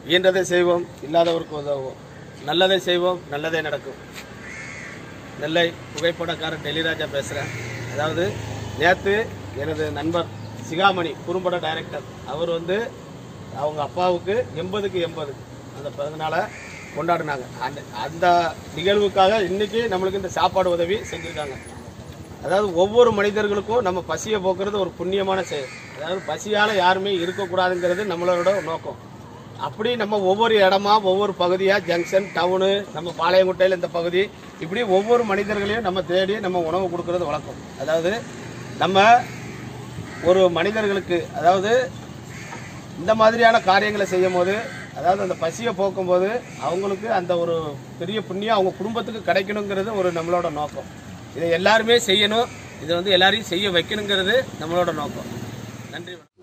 இயன்றதை செய்வோம் இல்லாதவருக்கு உதவுவோம் நல்லதை செய்வோம் நல்லதே நடக்கும் நெல்லை புகைப்படக்காரர் டெல்லிராஜா பேசுகிறேன் அதாவது நேற்று எனது நண்பர் சிகாமணி குறும்பட டைரக்டர் அவர் வந்து அவங்க அப்பாவுக்கு எண்பதுக்கு எண்பது அந்த பிறந்தநாளை கொண்டாடினாங்க அந்த அந்த நிகழ்வுக்காக இன்னைக்கு நம்மளுக்கு இந்த சாப்பாடு உதவி செஞ்சுருக்காங்க அதாவது ஒவ்வொரு மனிதர்களுக்கும் நம்ம பசியை போக்குறது ஒரு புண்ணியமான செயல் அதாவது பசியால் யாருமே இருக்கக்கூடாதுங்கிறது நம்மளோட நோக்கம் அப்படி நம்ம ஒவ்வொரு இடமா ஒவ்வொரு பகுதியாக ஜங்ஷன் டவுனு நம்ம பாளையங்குட்டையில் இந்த பகுதி இப்படி ஒவ்வொரு மனிதர்களையும் நம்ம தேடி நம்ம உணவு கொடுக்கறது வழக்கம் அதாவது நம்ம ஒரு மனிதர்களுக்கு அதாவது இந்த மாதிரியான காரியங்களை செய்யும் போது அதாவது அந்த பசியை போக்கும்போது அவங்களுக்கு அந்த ஒரு பெரிய புண்ணியம் அவங்க குடும்பத்துக்கு கிடைக்கணுங்கிறது ஒரு நம்மளோட நோக்கம் இதை எல்லாருமே செய்யணும் இதை வந்து எல்லாரையும் செய்ய வைக்கணுங்கிறது நம்மளோட நோக்கம் நன்றி